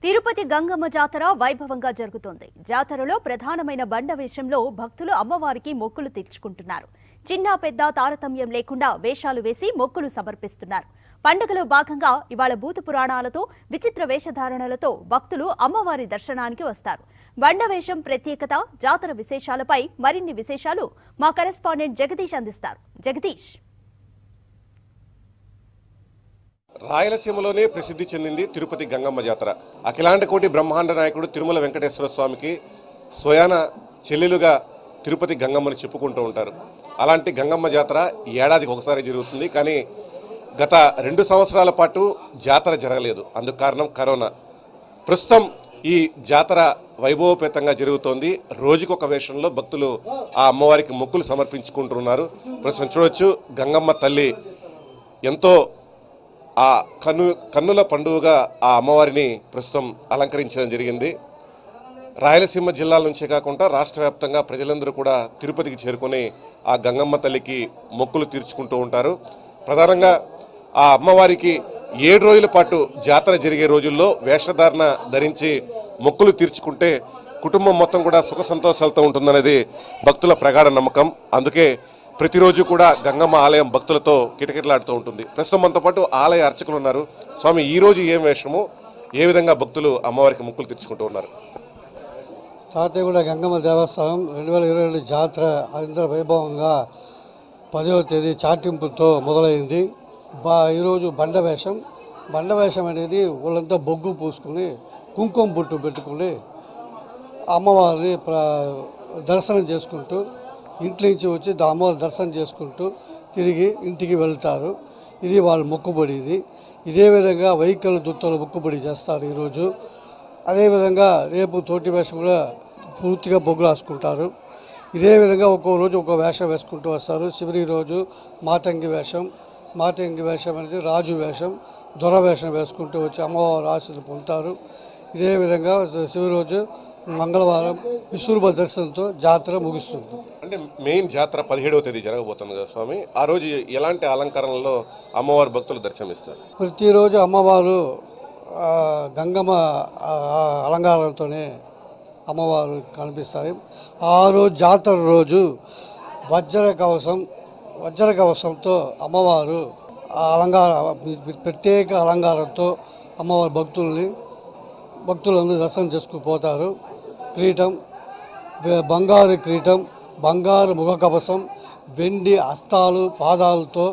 తిరుపతి గంగమ్మ జాతర వైభవంగా జరుగుతోంది జాతరలో ప్రధానమైన బండ వేషంలో భక్తులు అమ్మవారికి మొక్కులు తీర్చుకుంటున్నారు చిన్న పెద్ద తారతమ్యం లేకుండా వేషాలు వేసి మొక్కులు సమర్పిస్తున్నారు పండుగలో భాగంగా ఇవాళ భూత పురాణాలతో విచిత్ర వేషధారణలతో భక్తులు అమ్మవారి దర్శనానికి వస్తారు బండ వేషం ప్రత్యేకత జాతర విశేషాలపై మరిన్ని విశేషాలు మా కరెస్పాండెంట్ జగదీష్ అందిస్తారు జగదీష్ రాయలసీమలోనే ప్రసిద్ధి చెందింది తిరుపతి గంగమ్మ జాతర అఖిలాండ కోటి బ్రహ్మాండ నాయకుడు తిరుమల వెంకటేశ్వర స్వామికి స్వయాన చెల్లెలుగా తిరుపతి గంగమ్మని చెప్పుకుంటూ ఉంటారు అలాంటి గంగమ్మ జాతర ఏడాదికి ఒకసారి జరుగుతుంది కానీ గత రెండు సంవత్సరాల పాటు జాతర జరగలేదు అందుకు కారణం కరోనా ప్రస్తుతం ఈ జాతర వైభవపేతంగా జరుగుతోంది రోజుకొక వేషంలో భక్తులు ఆ అమ్మవారికి మొక్కులు సమర్పించుకుంటున్నారు ప్రస్తుతం చూడొచ్చు గంగమ్మ తల్లి ఎంతో ఆ కన్ను కన్నుల పండుగగా ఆ అమ్మవారిని ప్రస్తుతం అలంకరించడం జరిగింది రాయలసీమ జిల్లాల నుంచే కాకుండా రాష్ట్ర వ్యాప్తంగా ప్రజలందరూ కూడా తిరుపతికి చేరుకొని ఆ గంగమ్మ తల్లికి మొక్కులు తీర్చుకుంటూ ఉంటారు ప్రధానంగా ఆ అమ్మవారికి ఏడు రోజుల పాటు జాతర జరిగే రోజుల్లో వేషధారణ ధరించి మొక్కులు తీర్చుకుంటే కుటుంబం మొత్తం కూడా సుఖ సంతోషాలతో ఉంటుందనేది భక్తుల ప్రగాఢ నమ్మకం అందుకే ప్రతిరోజు కూడా గంగమ్మ ఆలయం భక్తులతో కిటకిటలాడుతూ ఉంటుంది ప్రస్తుతం మనతో పాటు ఆలయ అర్చకులు ఉన్నారు స్వామి ఈ రోజు ఏం వేషము ఏ విధంగా భక్తులు అమ్మవారికి మొక్కులు తీర్చుకుంటూ ఉన్నారు తాతయ్యగూడ గంగమ్మ దేవస్థానం రెండు వేల ఇరవై రెండు జాతర అందర వైభవంగా పదవ తేదీ చాటింపుతో మొదలైంది బా ఈరోజు బండ వేషం బండ వేషం అనేది వాళ్ళంతా బొగ్గు పూసుకుని కుంకుమ బొట్టు పెట్టుకుని అమ్మవారిని ప్ర దర్శనం చేసుకుంటూ ఇంటి నుంచి వచ్చి దా అమ్మవారి దర్శనం చేసుకుంటూ తిరిగి ఇంటికి వెళ్తారు ఇది వాళ్ళ మొక్కుబడి ఇది ఇదే విధంగా వెహికల్ దుత్తలు మొక్కుబడి చేస్తారు ఈరోజు అదేవిధంగా రేపు తోటి వేషం కూడా పూర్తిగా బొగ్గు రాసుకుంటారు ఇదే విధంగా ఒక్కో రోజు ఒక్కో వేషం వేసుకుంటూ వస్తారు చివరి రోజు మాతంగి వేషం మాతంగి వేషం అనేది రాజు వేషం దొర వేషం వేసుకుంటూ వచ్చి అమ్మవారి ఆశలు పొందుతారు ఇదే విధంగా చివరి రోజు మంగళవారం విశ్వరూప దర్శనంతో జాతర ముగుస్తుంది అంటే మెయిన్ జాతర పదిహేడవ తేదీ జరగబోతుంది కదా స్వామి ఆ రోజు ఎలాంటి అలంకరణలో అమ్మవారి భక్తులు దర్శనమిస్తారు ప్రతిరోజు అమ్మవారు ఆ, గంగమ్మ ఆ, ఆ అలంకారంతోనే అమ్మవారు కనిపిస్తారు ఆ రోజు జాతర రోజు వజ్ర కవసం వజ్ర కవసంతో అమ్మవారు ఆ అలంకార ప్రత్యేక అలంకారంతో అమ్మవారి భక్తుల్ని భక్తులందరూ దర్శనం చేసుకుని పోతారు క్రీటం వే- బంగారు క్రీటం బంగారు ముఖ కవసం వెండి హస్తాలు పాదాలతో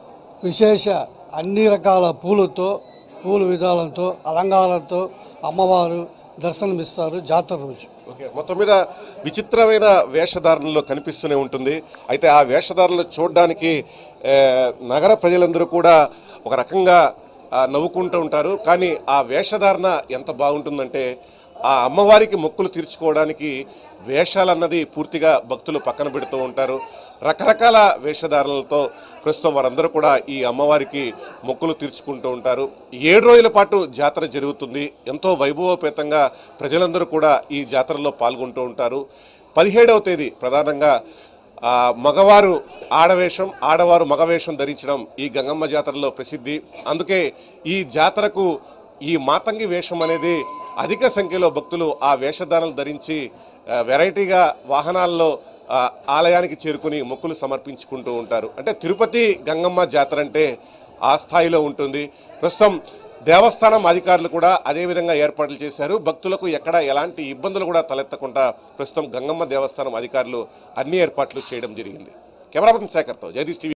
విశేష అన్ని రకాల పూలతో పూల విధాలంతో అలంకారంతో అమ్మవారు దర్శనమిస్తారు జాతర రోజు ఓకే మొత్తం మీద విచిత్రమైన వేషధారణలో కనిపిస్తూనే ఉంటుంది అయితే ఆ వేషధారణలు చూడడానికి ఏ, నగర ప్రజలందరూ కూడా ఒక రకంగా ఆ, నవ్వుకుంటూ ఉంటారు కానీ ఆ వేషధారణ ఎంత బాగుంటుందంటే ఆ అమ్మవారికి మొక్కులు తీర్చుకోవడానికి వేషాలన్నది పూర్తిగా భక్తులు పక్కన పెడుతూ ఉంటారు రకరకాల వేషధారణలతో ప్రస్తుతం వారందరూ కూడా ఈ అమ్మవారికి మొక్కులు తీర్చుకుంటూ ఉంటారు ఏడు రోజుల పాటు జాతర జరుగుతుంది ఎంతో వైభవోపేతంగా ప్రజలందరూ కూడా ఈ జాతరలో పాల్గొంటూ ఉంటారు పదిహేడవ తేదీ ప్రధానంగా ఆ, మగవారు ఆడవేషం ఆడవారు మగవేషం ధరించడం ఈ గంగమ్మ జాతరలో ప్రసిద్ధి అందుకే ఈ జాతరకు ఈ మాతంగి వేషం అనేది అధిక సంఖ్యలో భక్తులు ఆ వేషధారణలు ధరించి ఆ, వెరైటీగా వాహనాల్లో ఆ, ఆలయానికి చేరుకుని మొక్కులు సమర్పించుకుంటూ ఉంటారు అంటే తిరుపతి గంగమ్మ జాతర అంటే ఆ స్థాయిలో ఉంటుంది ప్రస్తుతం దేవస్థానం అధికారులు కూడా అదే విధంగా ఏర్పాట్లు చేశారు భక్తులకు ఎక్కడ ఎలాంటి ఇబ్బందులు కూడా తలెత్తకుండా ప్రస్తుతం గంగమ్మ దేవస్థానం అధికారులు అన్ని ఏర్పాట్లు చేయడం జరిగింది కెమెరా పర్సన్ శేఖర్తో జగదీష్ టీవీ